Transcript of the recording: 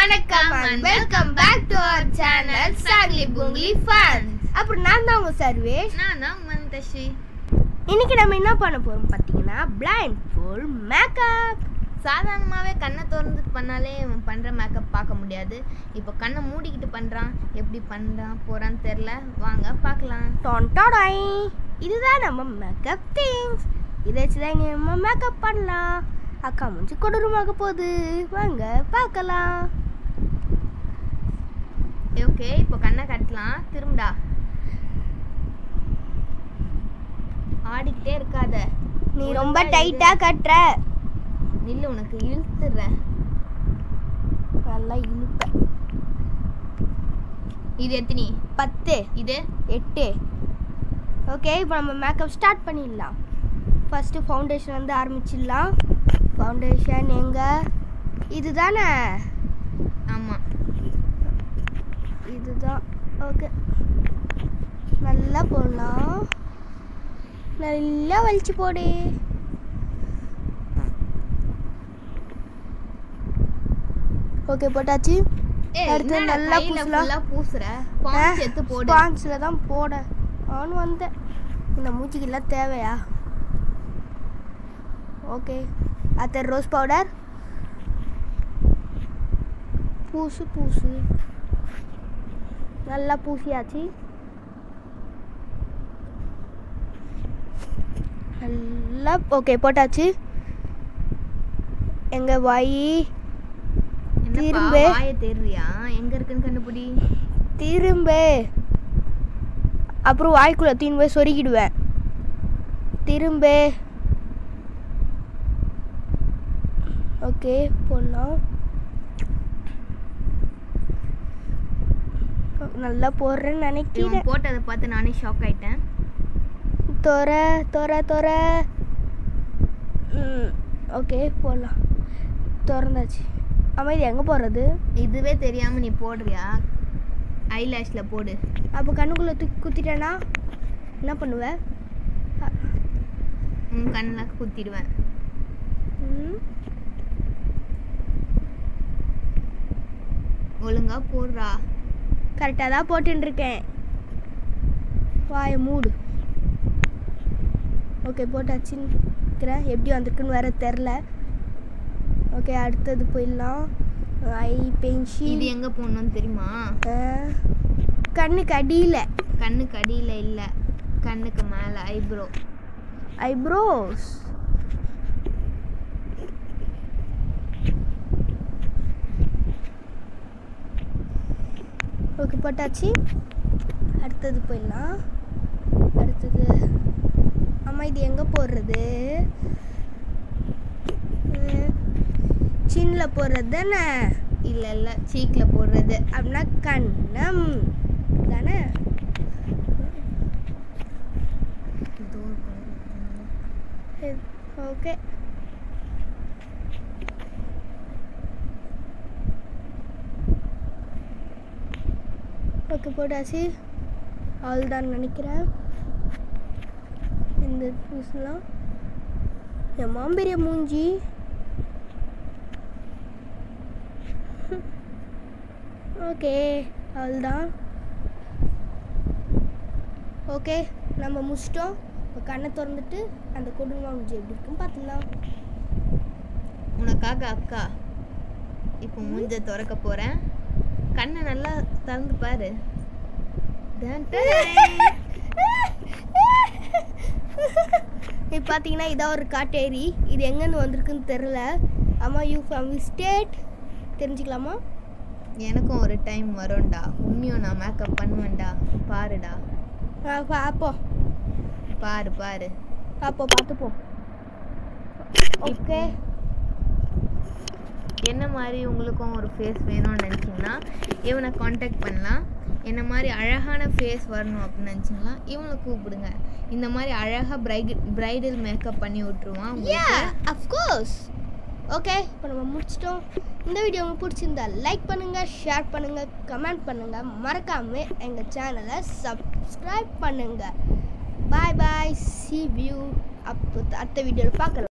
வணக்கம் and welcome back to our channel Sagli Bungli Fans. அப்புறம் நான் தான் உங்க சர்வேஷ் நான் தான் மந்தஷி இன்னைக்கு நம்ம என்ன பண்ண போறோம் பார்த்தீங்கன்னா பிளைண்ட் ஃபுல் மேக்கப் சாதாரணமாகவே கண்ணை திறந்துட்டு பண்ணாலே இவன் பண்ணுற மேக்கப் பார்க்க முடியாது இப்போ கண்ணை மூடிக்கிட்டு பண்ணுறான் எப்படி பண்ணுறான் போகிறான்னு தெரில வாங்க பார்க்கலாம் டொன்டாடாய் இதுதான் நம்ம மேக்கப் திங்ஸ் இதை வச்சு தான் இனி நம்ம மேக்கப் பண்ணலாம் அக்கா மூஞ்சி கொடூரமாக போகுது வாங்க பார்க்கலாம் ஓகே இப்போ கண்ணை கட்டலாம் திரும்படா ஆடிக்கிட்டே இருக்காத நீ ரொம்ப டைட்டா கட்டுற நில்லு உனக்கு இழுத்துடுறேன் நல்லா இழுப்ப இது எத்தனி பத்து இது எட்டு ஓகே இப்போ நம்ம மேக்கப் ஸ்டார்ட் பண்ணிடலாம் ஃபஸ்ட்டு ஃபவுண்டேஷன் வந்து ஆரம்பிச்சிடலாம் ஃபவுண்டேஷன் எங்கே இதுதானே ஆமாம் இதுதான் ஓகே நல்லா போடலாம் நல்லா வலிச்சு போடு ஓகே போட்டாச்சு ஏய், அடுத்து என்னடா நல்லா கையில பூசலாம். full-ஆ பூசுற பான்ஸ் எடுத்து போடு ஸ்பான்ஸில் தான் போட நானும் வந்தேன் இந்த மூச்சிக்கெல்லாம் தேவையா ஓகே அடுத்த ரோஸ் பவுடர் பூசு பூசு நல்லா பூசியாச்சு நல்லா ஓகே போட்டாச்சு எங்க வாய் என்னப்பா திரும்ப. வாயை தேடுறியா எங்க இருக்குன்னு கண்டுபிடி திரும்ப அப்புறம் வாய்க்குள்ள தீன் போய் சொருகிடுவேன் திரும்ப ஓகே போடலாம் நல்லா போடுறேன்னு நினைக்கிறேன் இவன் போட்டதை பார்த்து நானே ஷாக் ஆயிட்டேன் தொற தொற தொற ம் ஓகே போடலாம் திறந்தாச்சு அமைதி எங்கே போடுறது இதுவே தெரியாம நீ போடுறியா ஐலாஷ்ல போடு அப்போ கண்ணுக்குள்ளே தூக்கி குத்திட்டேனா என்ன பண்ணுவேன் உன் கண்ணில் குத்திடுவேன் ம் ஒழுங்கா போடுறா கரெக்டாக தான் போட்டுன்னு இருக்கேன் வாயை மூடு ஓகே போட்டாச்சுன்னு நினைக்கிறேன் எப்படி வந்திருக்குன்னு வேற தெரில ஓகே அடுத்தது போயிடலாம் ஐ இது பென்சில் எங்க போடணும்னு தெரியுமா கண்ணுக்கு அடியில் கண்ணுக்கு அடியில இல்ல கண்ணுக்கு மேல ஐப்ரோ ஐப்ரோஸ் ஓகே போட்டாச்சு அடுத்தது போயிடலாம் அடுத்தது அம்மா இது எங்கே போடுறது சின்னில் போடுறது தானே இல்ல இல்ல சீக்ல போடுறது அப்படின்னா கண்ணம் தானே இதோ ஒரு colour. ஓகே ஓகே போட்டாச்சு அவ்வளோதான் நினைக்கிறேன் இந்த பூசலாம் என் மாம்பெரிய மூஞ்சி ஓகே அவ்வளோதான் ஓகே நம்ம முடிச்சிட்டோம் இப்போ கண்ணை திறந்துட்டு அந்த கொடுமா மூஞ்சி எப்படி இருக்குன்னு பார்த்துக்கலாம் உனக்காக அக்கா இப்போ மூஞ்ச திறக்க போறேன் கண்ணை நல்லா திறந்து பாரு டன் டன். இது பார்த்தீங்கன்னா இதான் ஒரு காட்டேரி இது எங்கேருந்து வந்திருக்குன்னு தெரில அம்மா யூ ஃப்ரம் ஸ்டேட் தெரிஞ்சுக்கலாமா எனக்கும் ஒரு டைம் வரும்டா உன்னையும் நான் மேக்கப் பண்ணுவேன்டா பாருடா ஆ, பார்ப்போம் பாரு பாரு பார்ப்போம் பார்த்துப்போம் ஓகே என்ன மாதிரி உங்களுக்கும் ஒரு ஃபேஸ் வேணும்னு நினச்சிங்கன்னா இவனை காண்டாக்ட் பண்ணலாம் என்ன மாதிரி அழகான ஃபேஸ் வரணும் அப்படின்னு நினச்சிங்களா இவனை கூப்பிடுங்க இந்த மாதிரி அழகாக பிரைட் பிரைடல் மேக்கப் பண்ணி விட்ருவான் யா உங்களுக்கு. அஃப்கோர்ஸ் ஓகே இப்போ நம்ம முடிச்சிட்டோம் இந்த வீடியோ உங்களுக்கு பிடிச்சிருந்தா லைக் பண்ணுங்க ஷேர் பண்ணுங்க கமெண்ட் பண்ணுங்க மறக்காம எங்க சேனலை சப்ஸ்கிரைப் பண்ணுங்க பாய் பாய் சி வியூ அப்போ அடுத்த வீடியோவில் பார்க்கலாம்